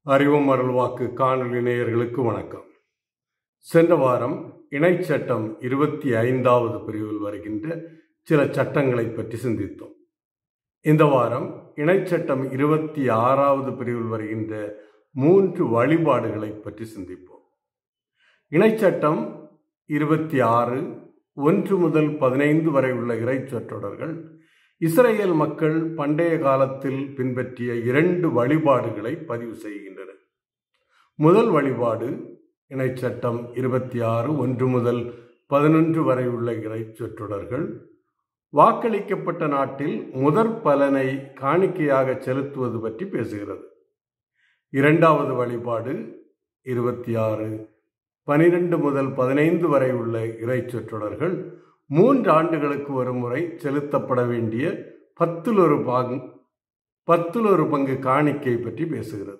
அறிவும் அருள்வாக்கு காணொலி நேயர்களுக்கு வணக்கம் சென்ற வாரம் இணைச் சட்டம் இருபத்தி ஐந்தாவது பிரிவில் வருகின்ற சில சட்டங்களை பற்றி சிந்தித்தோம் இந்த வாரம் இணைச் சட்டம் இருபத்தி ஆறாவது பிரிவில் வருகின்ற மூன்று வழிபாடுகளை பற்றி சிந்திப்போம் இணைச் சட்டம் இருபத்தி ஆறு ஒன்று முதல் பதினைந்து வரை உள்ள இறைச்சொற்றொடர்கள் இஸ்ரேல் மக்கள் பண்டைய காலத்தில் பின்பற்றிய இரண்டு வழிபாடுகளை பதிவு செய்கின்றன முதல் வழிபாடு இணைச்சட்டம் இருபத்தி ஆறு ஒன்று முதல் பதினொன்று வரை உள்ள இறைச்சொற்றொடர்கள் வாக்களிக்கப்பட்ட நாட்டில் முதற் பலனை காணிக்கையாக செலுத்துவது பற்றி பேசுகிறது இரண்டாவது வழிபாடு இருபத்தி ஆறு பனிரெண்டு முதல் பதினைந்து வரை உள்ள இறைச்சொற்றொடர்கள் மூன்று ஆண்டுகளுக்கு ஒரு முறை செலுத்தப்பட வேண்டிய பத்தில் ஒரு பங்கு பத்தில் ஒரு பங்கு காணிக்கை பற்றி பேசுகிறது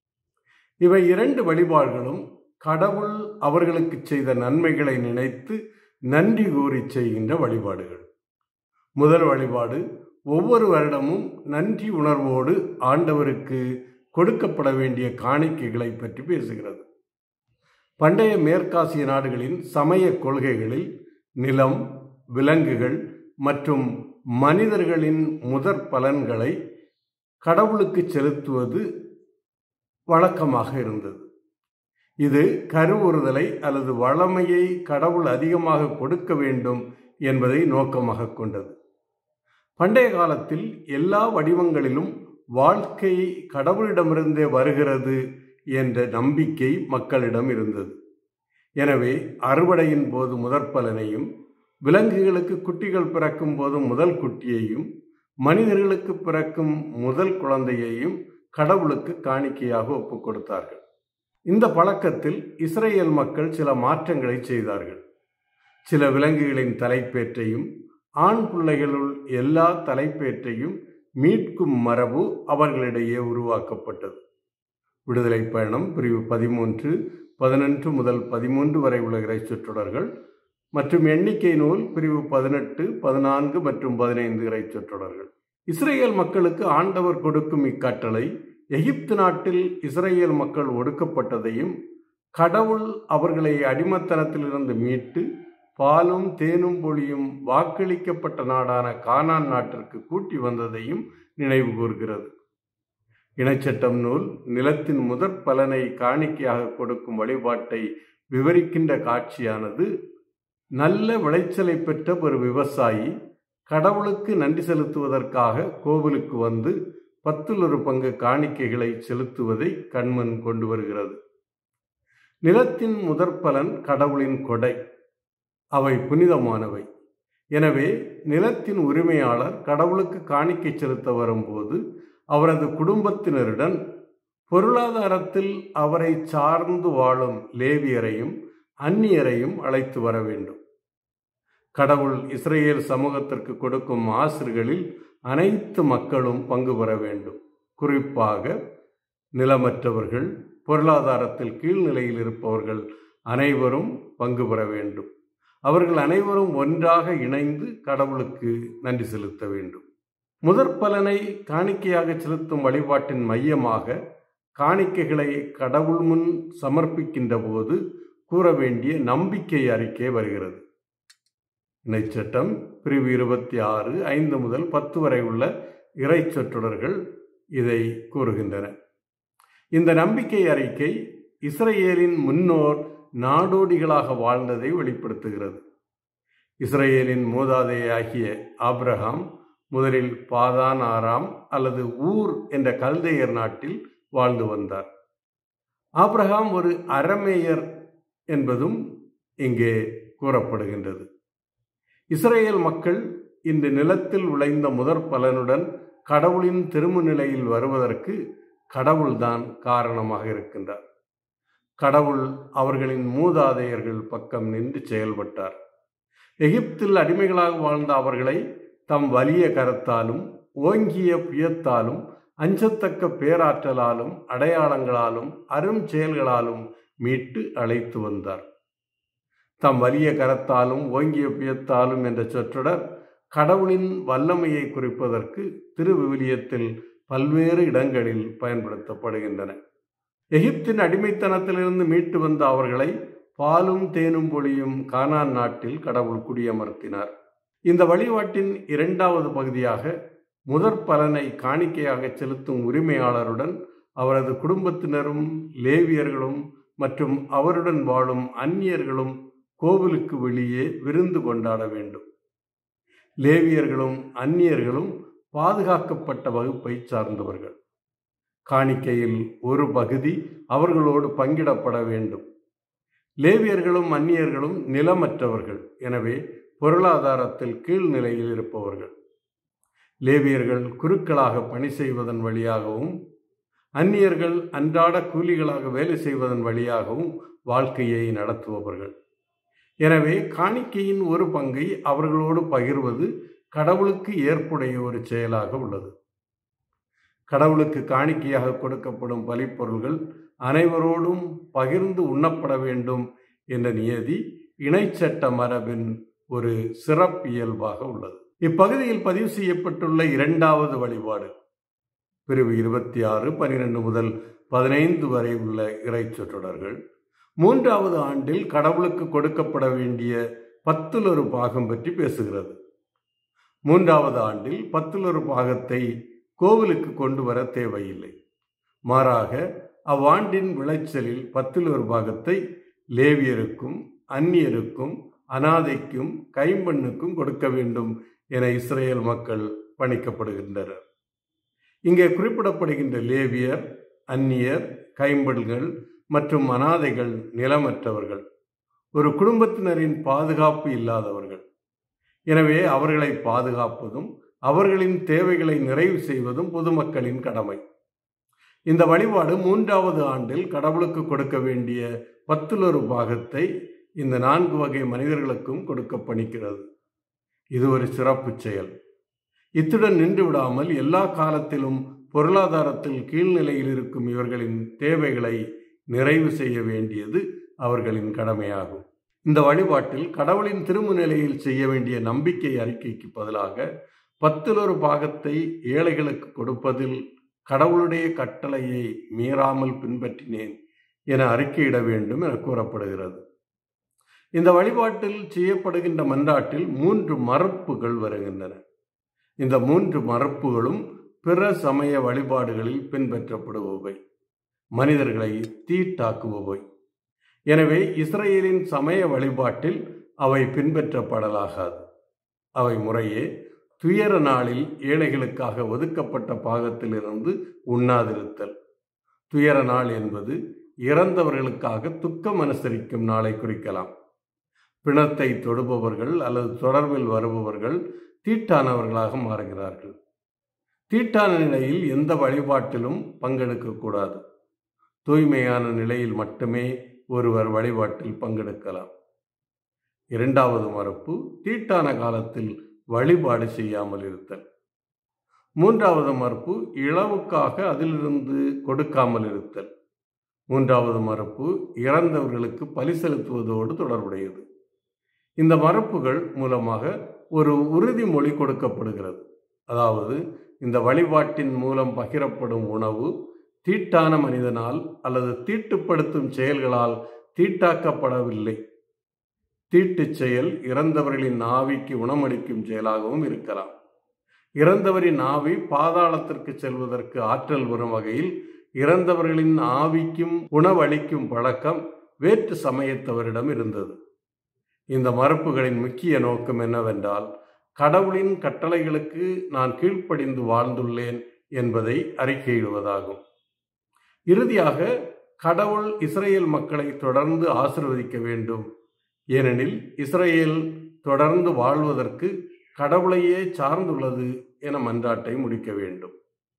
இவை இரண்டு வழிபாடுகளும் கடவுள் அவர்களுக்கு செய்த நன்மைகளை நினைத்து நன்றி கூறி செய்கின்ற வழிபாடுகள் முதல் வழிபாடு ஒவ்வொரு வருடமும் நன்றி உணர்வோடு ஆண்டவருக்கு கொடுக்கப்பட வேண்டிய காணிக்கைகளை பற்றி பேசுகிறது பண்டைய மேற்காசிய நாடுகளின் சமய கொள்கைகளில் நிலம் விலங்குகள் மற்றும் மனிதர்களின் முதற் பலன்களை கடவுளுக்கு செலுத்துவது வழக்கமாக இருந்தது இது கருவுறுதலை அல்லது வளமையை கடவுள் அதிகமாக கொடுக்க வேண்டும் என்பதை நோக்கமாக கொண்டது பண்டைய காலத்தில் எல்லா வடிவங்களிலும் வாழ்க்கை கடவுளிடமிருந்தே வருகிறது என்ற நம்பிக்கை மக்களிடம் இருந்தது எனவே அறுவடையின் போது முதற் பலனையும் விலங்குகளுக்கு குட்டிகள் பிறக்கும் போது முதல் குட்டியையும் மனிதர்களுக்கு பிறக்கும் முதல் குழந்தையையும் கடவுளுக்கு காணிக்கையாக ஒப்புக் கொடுத்தார்கள் இந்த பழக்கத்தில் இஸ்ரேல் மக்கள் சில மாற்றங்களை செய்தார்கள் சில விலங்குகளின் தலைப்பேற்றையும் ஆண் பிள்ளைகளுள் எல்லா தலைப்பேற்றையும் மீட்கும் மரபு அவர்களிடையே உருவாக்கப்பட்டது விடுதலை பயணம் பிரிவு பதிமூன்று பதினொன்று முதல் பதிமூன்று வரை உள்ள இறைச்சொற்றொடர்கள் மற்றும் எண்ணிக்கை நூல் பிரிவு பதினெட்டு பதினான்கு மற்றும் பதினைந்து இறைச்சொற்றொடர்கள் இஸ்ரேல் மக்களுக்கு ஆண்டவர் கொடுக்கும் இக்கட்டளை எகிப்து நாட்டில் இஸ்ரேல் மக்கள் ஒடுக்கப்பட்டதையும் கடவுள் அவர்களை அடிமத்தனத்திலிருந்து மீட்டு பாலும் தேனும் பொழியும் வாக்களிக்கப்பட்ட நாடான கானான் நாட்டிற்கு கூட்டி வந்ததையும் நினைவு கூர்கிறது இனச்சட்டம் நூல் நிலத்தின் முதற் பலனை காணிக்கையாக கொடுக்கும் வழிபாட்டை விவரிக்கின்ற காட்சியானது நல்ல விளைச்சலை பெற்ற ஒரு விவசாயி கடவுளுக்கு நன்றி செலுத்துவதற்காக கோவிலுக்கு வந்து பத்தில் ஒரு பங்கு காணிக்கைகளை செலுத்துவதை கண்மன் கொண்டு வருகிறது நிலத்தின் முதற் பலன் கடவுளின் கொடை அவை புனிதமானவை எனவே நிலத்தின் உரிமையாளர் கடவுளுக்கு காணிக்கை செலுத்த வரும்போது அவரது குடும்பத்தினருடன் பொருளாதாரத்தில் அவரை சார்ந்து வாழும் லேவியரையும் அந்நியரையும் அழைத்து வர வேண்டும் கடவுள் இஸ்ரேல் சமூகத்திற்கு கொடுக்கும் ஆசிர்களில் அனைத்து மக்களும் பங்கு பெற வேண்டும் குறிப்பாக நிலமற்றவர்கள் பொருளாதாரத்தில் கீழ்நிலையில் இருப்பவர்கள் அனைவரும் பங்கு பெற வேண்டும் அவர்கள் அனைவரும் ஒன்றாக இணைந்து கடவுளுக்கு நன்றி செலுத்த வேண்டும் முதற் பலனை காணிக்கையாக செலுத்தும் வழிபாட்டின் மையமாக காணிக்கைகளை கடவுள் முன் சமர்ப்பிக்கின்ற போது கூற வேண்டிய நம்பிக்கை அறிக்கை வருகிறது இணைச்சட்டம் பிரிவு இருபத்தி ஆறு ஐந்து முதல் பத்து வரை உள்ள இறை சொற்றொடர்கள் இதை கூறுகின்றன இந்த நம்பிக்கை அறிக்கை இஸ்ரேலின் முன்னோர் நாடோடிகளாக வாழ்ந்ததை வெளிப்படுத்துகிறது இஸ்ரேலின் மூதாதையாகிய ஆப்ரஹாம் முதலில் பாதான் ஆராம் அல்லது ஊர் என்ற கல்தையர் நாட்டில் வாழ்ந்து வந்தார் ஆப்ரஹாம் ஒரு அறமேயர் என்பதும் இங்கே கூறப்படுகின்றது இஸ்ரேல் மக்கள் இந்த நிலத்தில் விளைந்த முதற் பலனுடன் கடவுளின் திருமு நிலையில் வருவதற்கு கடவுள்தான் காரணமாக இருக்கின்றார் கடவுள் அவர்களின் மூதாதையர்கள் பக்கம் நின்று செயல்பட்டார் எகிப்தில் அடிமைகளாக வாழ்ந்த அவர்களை தம் வலிய கரத்தாலும் ஓங்கிய புயத்தாலும் அஞ்சத்தக்க பேராற்றலாலும் அடையாளங்களாலும் அரும் செயல்களாலும் மீட்டு அழைத்து வந்தார் தம் வலிய கரத்தாலும் ஓங்கிய புயத்தாலும் என்ற சொற்றொடர் கடவுளின் வல்லமையை குறிப்பதற்கு திருவிவிலியத்தில் பல்வேறு இடங்களில் பயன்படுத்தப்படுகின்றன எகிப்தின் அடிமைத்தனத்திலிருந்து மீட்டு வந்த அவர்களை பாலும் தேனும் பொழியும் கானான் நாட்டில் கடவுள் குடியமர்த்தினார் இந்த வழிபாட்டின் இரண்டாவது பகுதியாக முதற் பலனை காணிக்கையாக செலுத்தும் உரிமையாளருடன் அவரது குடும்பத்தினரும் லேவியர்களும் மற்றும் அவருடன் வாழும் அந்நியர்களும் கோவிலுக்கு வெளியே விருந்து கொண்டாட வேண்டும் லேவியர்களும் அந்நியர்களும் பாதுகாக்கப்பட்ட வகுப்பை சார்ந்தவர்கள் காணிக்கையில் ஒரு பகுதி அவர்களோடு பங்கிடப்பட வேண்டும் லேவியர்களும் அந்நியர்களும் நிலமற்றவர்கள் எனவே பொருளாதாரத்தில் கீழ்நிலையில் இருப்பவர்கள் லேவியர்கள் குருக்களாக பணி செய்வதன் வழியாகவும் அந்நியர்கள் அன்றாட கூலிகளாக வேலை செய்வதன் வழியாகவும் வாழ்க்கையை நடத்துபவர்கள் எனவே காணிக்கையின் ஒரு பங்கை அவர்களோடு பகிர்வது கடவுளுக்கு ஏற்புடைய ஒரு செயலாக உள்ளது கடவுளுக்கு காணிக்கையாக கொடுக்கப்படும் பலிப்பொருள்கள் அனைவரோடும் பகிர்ந்து உண்ணப்பட வேண்டும் என்ற நியதி இணைச்சட்ட மரபின் ஒரு சிறப்பியல்பாக உள்ளது இப்பகுதியில் பதிவு செய்யப்பட்டுள்ள இரண்டாவது வழிபாடு பிரிவு இருபத்தி ஆறு பனிரெண்டு முதல் பதினைந்து வரை உள்ள இறை சொற்றொடர்கள் மூன்றாவது ஆண்டில் கடவுளுக்கு கொடுக்கப்பட வேண்டிய பத்தில் ஒரு பாகம் பற்றி பேசுகிறது மூன்றாவது ஆண்டில் பத்தில் ஒரு பாகத்தை கோவிலுக்கு கொண்டு வர தேவையில்லை மாறாக அவ்வாண்டின் விளைச்சலில் பத்தில் ஒரு பாகத்தை லேவியருக்கும் அந்நியருக்கும் அனாதைக்கும் கைம்பெண்ணுக்கும் கொடுக்க வேண்டும் என இஸ்ரேல் மக்கள் பணிக்கப்படுகின்றனர் இங்கே குறிப்பிடப்படுகின்ற லேவியர் அந்நியர் கைம்பெண்கள் மற்றும் அனாதைகள் நிலமற்றவர்கள் ஒரு குடும்பத்தினரின் பாதுகாப்பு இல்லாதவர்கள் எனவே அவர்களை பாதுகாப்பதும் அவர்களின் தேவைகளை நிறைவு செய்வதும் பொதுமக்களின் கடமை இந்த வழிபாடு மூன்றாவது ஆண்டில் கடவுளுக்கு கொடுக்க வேண்டிய பத்துலொரு பாகத்தை இந்த நான்கு வகை மனிதர்களுக்கும் கொடுக்க பணிக்கிறது இது ஒரு சிறப்பு செயல் இத்துடன் நின்று விடாமல் எல்லா காலத்திலும் பொருளாதாரத்தில் கீழ்நிலையில் இருக்கும் இவர்களின் தேவைகளை நிறைவு செய்ய வேண்டியது அவர்களின் கடமையாகும் இந்த வழிபாட்டில் கடவுளின் திரும்ப நிலையில் செய்ய வேண்டிய நம்பிக்கை அறிக்கைக்கு பதிலாக பத்திலொரு பாகத்தை ஏழைகளுக்கு கொடுப்பதில் கடவுளுடைய கட்டளையை மீறாமல் பின்பற்றினேன் என அறிக்கையிட வேண்டும் என கூறப்படுகிறது இந்த வழிபாட்டில் செய்யப்படுகின்ற மன்றாட்டில் மூன்று மறுப்புகள் வருகின்றன இந்த மூன்று மறுப்புகளும் பிற சமய வழிபாடுகளில் பின்பற்றப்படுபவை மனிதர்களை தீட்டாக்குபவை எனவே இஸ்ரேலின் சமய வழிபாட்டில் அவை பின்பற்றப்படலாகாது அவை முறையே துயர நாளில் ஏழைகளுக்காக ஒதுக்கப்பட்ட பாகத்திலிருந்து உண்ணாதிருத்தல் துயர நாள் என்பது இறந்தவர்களுக்காக துக்கம் அனுசரிக்கும் நாளை குறிக்கலாம் பிணத்தை தொடுபவர்கள் அல்லது தொடர்பில் வருபவர்கள் தீட்டானவர்களாக மாறுகிறார்கள் தீட்டான நிலையில் எந்த வழிபாட்டிலும் பங்கெடுக்கக்கூடாது தூய்மையான நிலையில் மட்டுமே ஒருவர் வழிபாட்டில் பங்கெடுக்கலாம் இரண்டாவது மறுப்பு தீட்டான காலத்தில் வழிபாடு செய்யாமல் இருத்தல் மூன்றாவது மறுப்பு இளவுக்காக அதிலிருந்து கொடுக்காமல் இருத்தல் மூன்றாவது மறுப்பு இறந்தவர்களுக்கு பலி செலுத்துவதோடு தொடர்புடையது இந்த மறுப்புகள் மூலமாக ஒரு உறுதிமொழி கொடுக்கப்படுகிறது அதாவது இந்த வழிபாட்டின் மூலம் பகிரப்படும் உணவு தீட்டான மனிதனால் அல்லது தீட்டுப்படுத்தும் செயல்களால் தீட்டாக்கப்படவில்லை தீட்டுச் செயல் இறந்தவர்களின் ஆவிக்கு உணமளிக்கும் செயலாகவும் இருக்கலாம் இறந்தவரின் ஆவி பாதாளத்திற்கு செல்வதற்கு ஆற்றல் வரும் வகையில் இறந்தவர்களின் ஆவிக்கும் உணவளிக்கும் பழக்கம் வேற்று சமயத்தவரிடம் இருந்தது இந்த மறுப்புகளின் முக்கிய நோக்கம் என்னவென்றால் கடவுளின் கட்டளைகளுக்கு நான் கீழ்ப்படிந்து வாழ்ந்துள்ளேன் என்பதை அறிக்கையிடுவதாகும் இறுதியாக கடவுள் இஸ்ரேல் மக்களை தொடர்ந்து ஆசிர்வதிக்க வேண்டும் ஏனெனில் இஸ்ரேல் தொடர்ந்து வாழ்வதற்கு கடவுளையே சார்ந்துள்ளது என மன்றாட்டை முடிக்க வேண்டும்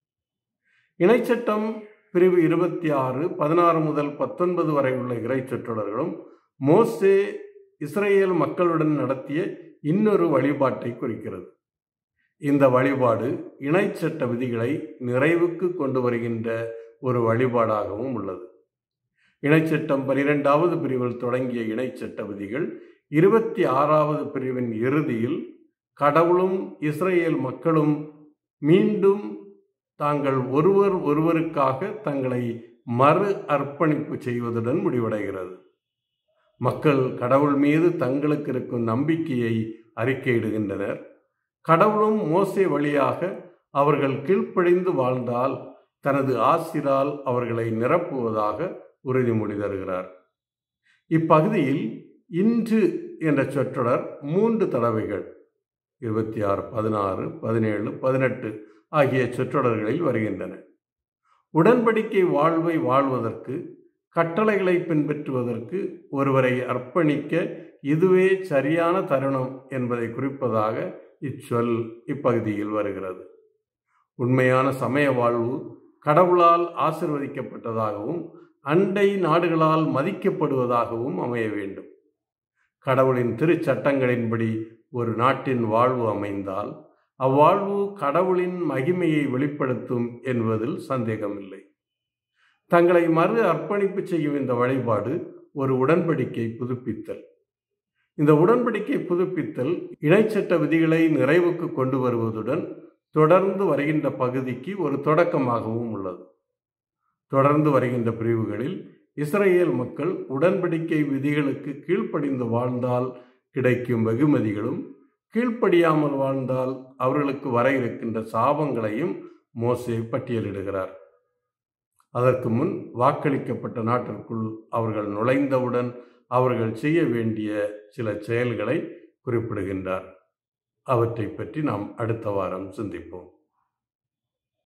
இணைச்சட்டம் பிரிவு இருபத்தி ஆறு பதினாறு முதல் பத்தொன்பது வரை உள்ள இறைச்சொற்றொடர்களும் மோசே இஸ்ரேல் மக்களுடன் நடத்திய இன்னொரு வழிபாட்டை குறிக்கிறது இந்த வழிபாடு இணைச்சட்ட விதிகளை நிறைவுக்கு கொண்டு வருகின்ற ஒரு வழிபாடாகவும் உள்ளது இணைச்சட்டம் பனிரெண்டாவது பிரிவில் தொடங்கிய இணைச்சட்ட விதிகள் இருபத்தி ஆறாவது பிரிவின் இறுதியில் கடவுளும் இஸ்ரேல் மக்களும் மீண்டும் தாங்கள் ஒருவர் ஒருவருக்காக தங்களை மறு அர்ப்பணிப்பு செய்வதுடன் முடிவடைகிறது மக்கள் கடவுள் மீது தங்களுக்கு இருக்கும் நம்பிக்கையை அறிக்கையிடுகின்றனர் கடவுளும் மோசே வழியாக அவர்கள் கீழ்ப்படிந்து வாழ்ந்தால் தனது ஆசிரால் அவர்களை நிரப்புவதாக உறுதிமொழி தருகிறார் இப்பகுதியில் இன்று என்ற சொற்றொடர் மூன்று தடவைகள் இருபத்தி ஆறு பதினாறு பதினேழு பதினெட்டு ஆகிய சொற்றொடர்களில் வருகின்றன உடன்படிக்கை வாழ்வை வாழ்வதற்கு கட்டளைகளை பின்பற்றுவதற்கு ஒருவரை அர்ப்பணிக்க இதுவே சரியான தருணம் என்பதை குறிப்பதாக இச்சொல் இப்பகுதியில் வருகிறது உண்மையான சமய வாழ்வு கடவுளால் ஆசிர்வதிக்கப்பட்டதாகவும் அண்டை நாடுகளால் மதிக்கப்படுவதாகவும் அமைய வேண்டும் கடவுளின் திருச்சட்டங்களின்படி ஒரு நாட்டின் வாழ்வு அமைந்தால் அவ்வாழ்வு கடவுளின் மகிமையை வெளிப்படுத்தும் என்பதில் சந்தேகமில்லை தங்களை மறு அர்ப்பணிப்பு செய்யும் இந்த வழிபாடு ஒரு உடன்படிக்கை புதுப்பித்தல் இந்த உடன்படிக்கை புதுப்பித்தல் இணைச்சட்ட விதிகளை நிறைவுக்கு கொண்டு வருவதுடன் தொடர்ந்து வருகின்ற பகுதிக்கு ஒரு தொடக்கமாகவும் உள்ளது தொடர்ந்து வருகின்ற பிரிவுகளில் இஸ்ரேல் மக்கள் உடன்படிக்கை விதிகளுக்கு கீழ்ப்படிந்து வாழ்ந்தால் கிடைக்கும் வெகுமதிகளும் கீழ்ப்படியாமல் வாழ்ந்தால் அவர்களுக்கு வர இருக்கின்ற சாபங்களையும் மோசே பட்டியலிடுகிறார் அதற்கு முன் வாக்களிக்கப்பட்ட நாட்டிற்குள் அவர்கள் நுழைந்தவுடன் அவர்கள் செய்ய வேண்டிய சில செயல்களை குறிப்பிடுகின்றார் அவற்றை பற்றி நாம் அடுத்த வாரம் சிந்திப்போம்